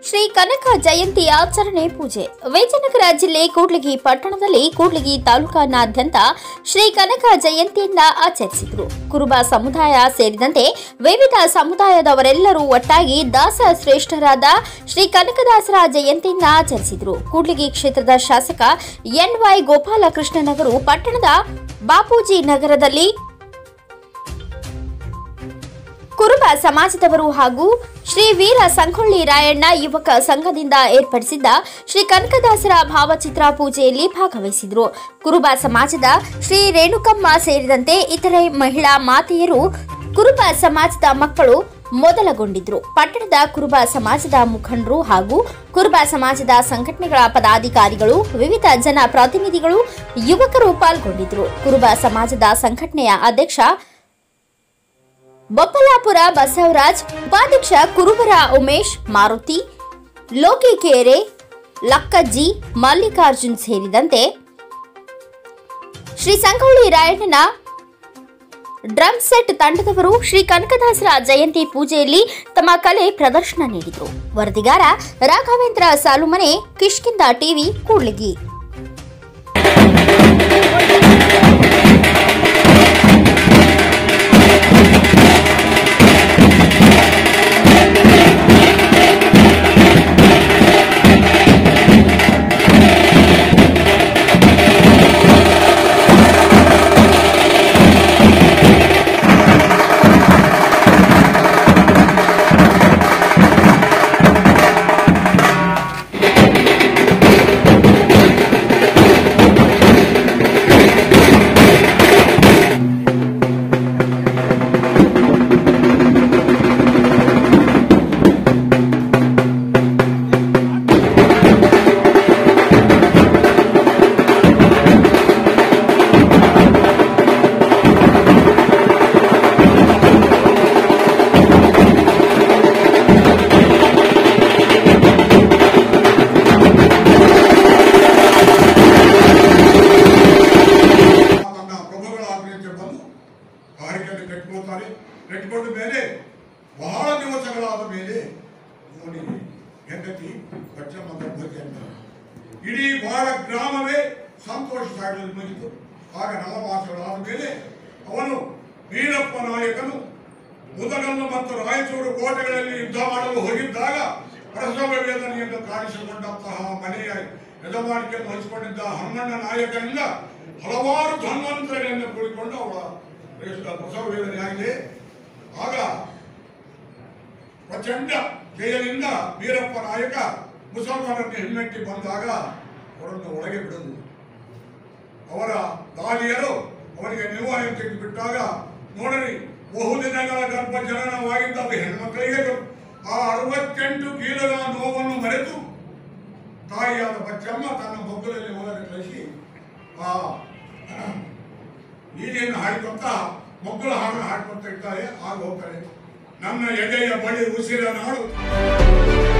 ಶ್ರೀ ಕನಕ ಜಯಂತಿ ಆಚರಣೆ ಪೂಜೆ ವಿಜಯನಗರ ಜಿಲ್ಲೆ ಕೂಡ್ಲಿಗಿ ಪಟ್ಟಣದಲ್ಲಿ ಕೂಡ್ಲಿಗಿ ತಾಲೂಕಿನಾದ್ಯಂತ ಶ್ರೀ ಕನಕ ಜಯಂತಿಯನ್ನ ಆಚರಿಸಿದರು ಕುರುಬ ಸಮುದಾಯ ಸೇರಿದಂತೆ ವಿವಿಧ ಸಮುದಾಯದವರೆಲ್ಲರೂ ಒಟ್ಟಾಗಿ ದಾಸ ಶ್ರೇಷ್ಠರಾದ ಶ್ರೀ ಕನಕದಾಸರ ಜಯಂತಿಯನ್ನ ಆಚರಿಸಿದರು ಕೂಡ್ಲಿಗಿ ಕ್ಷೇತ್ರದ ಶಾಸಕ ಎನ್ ವೈ ಗೋಪಾಲಕೃಷ್ಣನವರು ಪಟ್ಟಣದ ಬಾಪೂಜಿ ನಗರದಲ್ಲಿ ಕುರುಬ ಸಮಾಜದವರು ಹಾಗೂ ಶ್ರೀ ವೀರ ಸಂಗೊಳ್ಳಿ ರಾಯಣ್ಣ ಯುವಕ ಸಂಘದಿಂದ ಏರ್ಪಡಿಸಿದ್ದ ಶ್ರೀ ಕನಕದಾಸರ ಭಾವಚಿತ್ರ ಪೂಜೆಯಲ್ಲಿ ಭಾಗವಹಿಸಿದರು ಕುರುಬ ಸಮಾಜದ ಶ್ರೀ ರೇಣುಕಮ್ಮ ಸೇರಿದಂತೆ ಇತರೆ ಮಹಿಳಾ ಮಾತೆಯರು ಕುರುಬ ಸಮಾಜದ ಮಕ್ಕಳು ಮೊದಲಗೊಂಡಿದ್ರು ಪಟ್ಟಣದ ಕುರುಬ ಸಮಾಜದ ಮುಖಂಡರು ಹಾಗೂ ಕುರುಬ ಸಮಾಜದ ಸಂಘಟನೆಗಳ ಪದಾಧಿಕಾರಿಗಳು ವಿವಿಧ ಜನ ಪ್ರತಿನಿಧಿಗಳು ಯುವಕರು ಪಾಲ್ಗೊಂಡಿದ್ರು ಕುರುಬ ಸಮಾಜದ ಸಂಘಟನೆಯ ಅಧ್ಯಕ್ಷ ಬೊಪ್ಪಲಾಪುರ ಬಸವರಾಜ್ ಉಪಾಧ್ಯಕ್ಷ ಕುರುಬರ ಉಮೇಶ್ ಮಾರುತಿ ಲೋಕಿಕೇರೆ ಲಕ್ಕಜ್ಜಿ ಮಲ್ಲಿಕಾರ್ಜುನ್ ಸೇರಿದಂತೆ ಶ್ರೀ ಸಂಗೊಳ್ಳಿ ರಾಯಣ್ಣನ ಡ್ರಮ್ ಸೆಟ್ ತಂಡದವರು ಶ್ರೀ ಕನಕದಾಸರ ಜಯಂತಿ ಪೂಜೆಯಲ್ಲಿ ತಮ್ಮ ಕಲೆ ಪ್ರದರ್ಶನ ನೀಡಿದರು ವರದಿಗಾರ ರಾಘವೇಂದ್ರ ಸಾಲುಮನೆ ಕಿಷ್ಕಿಂದ ಟಿವಿ ಕೂಡ್ಲಿಗಿ ತನ್ನ ಪ್ರಭುಗಳ ಆಜ್ಞೆಗೆ ಬಂದು ಕಾರ್ಯಕ್ರಮ ಕಟ್ಟಿಕೊಳ್ತಾರೆ ಕಟ್ಟಿಕೊಂಡ ಮೇಲೆ ಬಹಳ ದಿವಸಗಳಾದ ಮೇಲೆ ನೋಡಿ ಹೆಂಡತಿ ಪಚ್ಚಮ್ಮನ ಭೋಜನ ಅಂತ ಇಡೀ ಬಹಳ ಗ್ರಾಮವೇ ಸಂತೋಷ ಸಾಗರಲ್ಲಿ ಮುಗಿತು ಆಗ ನಲವಾಸಗಳಾದ ಮೇಲೆ ಅವನು ವೀರಪ್ಪ ನಾಯಕನು ಮುದಗಲ್ಲು ಮತ್ತು ರಾಯಚೂರು ಕೋಟೆಗಳಲ್ಲಿ ಯುದ್ಧ ಮಾಡಲು ಹೋಗಿದ್ದಾಗ ಪ್ರಸವ ವೇದನೆಯನ್ನು ಕಾಣಿಸಿಕೊಂಡಂತಹ ಮನೆಯ ಯಜಮಾನಿಕೆಯನ್ನು ವಹಿಸಿಕೊಂಡಿದ್ದ ಹನುಮಣ್ಣ ನಾಯಕನಿಂದ ಹಲವಾರು ಧನ್ವಂತರಗಳನ್ನು ಕೂಡಿಕೊಂಡು ಅವಳ ಪ್ರಸವ ವೇದನೆ ಆಗಿದೆ ಆಗ ಪ್ರಚಂಡ ಜಯದಿಂದ ವೀರಪ್ಪ ನಾಯಕ ಮುಸಲ್ಮಾನರನ್ನು ಹಿಮ್ಮೆಟ್ಟಿ ಬಂದಾಗ ಅವರನ್ನು ಒಳಗೆ ಬಿಡುವುದು ಅವರ ದಾದಿಯರು ಅವರಿಗೆ ನಿರ್ವಹಣೆ ತೆಗೆದುಬಿಟ್ಟಾಗ ನೋಡರಿ ಬಹುದಿನಗಳ ಗರ್ಭ ಜನನವಾಗಿದ್ದ ಅದು ಹೆಣ್ಮಕ್ಕಳಿಗೆ ಗೊತ್ತು. ಆ ಅರವತ್ತೆಂಟು ಕೀಲದ ನೋವನ್ನು ಮರೆತು ತಾಯಿಯಾದ ಬಚ್ಚಮ್ಮ ತನ್ನ ಮಕ್ಕಳಲ್ಲಿ ಒಳಗೆ ಕಳಿಸಿ ಆ ಈಗೆಯನ್ನು ಹಾಡ್ಕೊಂತ ಮಕ್ಕಳ ಹಾಡನ್ನು ಹಾಡ್ಕೊಂತ ಇರ್ತಾರೆ ಆಗ ಹೋಗ್ತಾರೆ ನನ್ನ ಎದೆಯ ಬಳಿ ಉಸಿರ ನಾಡು